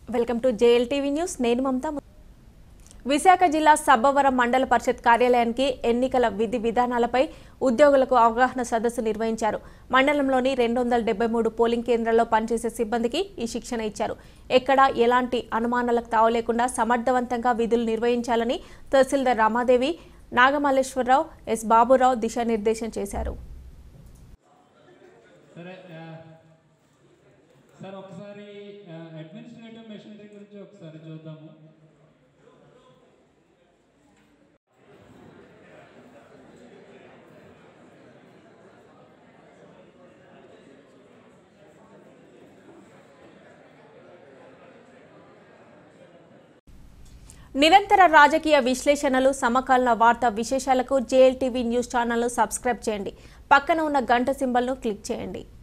welcome to JLTV news నేను మమత విశాఖ జిల్లా సబ్బవరం మండల పరిషత్ కార్యాలయానికి ఎన్నికల విధి విధానాలపై ఉద్యోగులకు అవగాహన సదస్సు నిర్వహించారు మండలంలోని రెండు వందల డెబ్బై మూడు పోలింగ్ కేంద్రాల్లో పనిచేసే సిబ్బందికి ఈ శిక్షణ ఇచ్చారు ఎక్కడా ఎలాంటి అనుమానాలకు తావులేకుండా సమర్థవంతంగా విధులు నిర్వహించాలని తహసీల్దార్ రామాదేవి నాగమల్లేశ్వరరావు ఎస్ బాబురావు దిశానిర్దేశం చేశారు సరే ఆ, సార్ ఒకసారి అడ్మినిస్ట్రేటివ్ మెషినరీ గురించి ఒకసారి చూద్దాము నిరంతర రాజకీయ విశ్లేషణలు సమకాలీన వార్తా విశేషాలకు జేఎల్టీవీ న్యూస్ ఛానల్ను సబ్స్క్రైబ్ చేయండి పక్కన ఉన్న గంట సింబల్ను క్లిక్ చేయండి